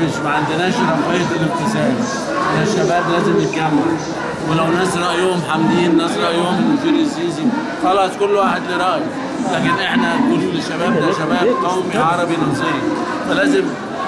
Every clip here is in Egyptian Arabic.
مش ما عندناش رفاهيه الابتسام احنا الشباب لازم يتجمع ولو ناس رايهم حامدين ناس رايهم المدير السيسي خلاص كل واحد له راي لكن احنا كل الشباب ده شباب قومي عربي نصيري فلازم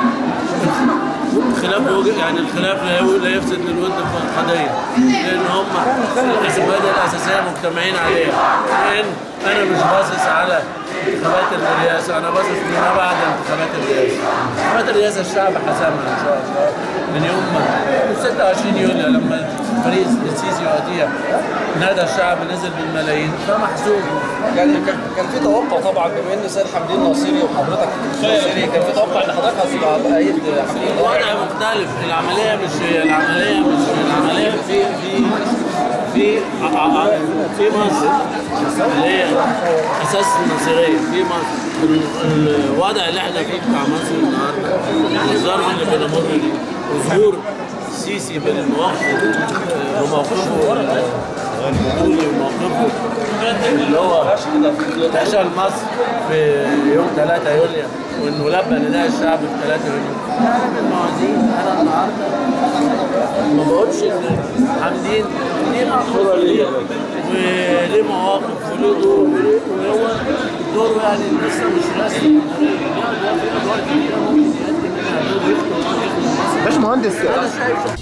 خلاف وجه يعني الخلاف لا يو- لا يفسد للود في القضيه لان هم المبادئ الاساسيه مجتمعين عليها لان انا مش باصص على انتخابات الرئاسه انا باصص فيما بعد انتخابات الرئاسه انتخابات الرئاسه الشعب حسمها ان شاء الله من يوم ما من 26 يوليو لما فريق السيسي وقتها نادى الشعب نزل بالملايين فمحسوب يعني كان كان في توقع طبعا بما ان سيد حمدين ناصيري وحضرتك ناصيري كان في توقع ان حضرتك هتبقى بايد حمدين الوضع مختلف العمليه مش العمليه مش العمليه في في في ع- ع- في مصر اللي هي اساس النصيريه في مصر ال- الوضع اللي احنا فيه بتاع مصر النهارده الظرف اللي بنمر بيه وظهور السيسي بالمواقف آه، وموقفه البطولي وموقفه اللي هو فشل مصر في يوم 3 يوليو وانه لبى نداء الشعب في 3 يوليو انا بالموازين انا النهارده ما بقولش ان حمدين ليه مقصوره ليه وليه مواقف وليه دور وليه- وهو دوره يعني لسه مش رسمي لا ده في ادوار كبيره ممكن يقدم منها دور يخدم يخدم مصر باشمهندس انا شايف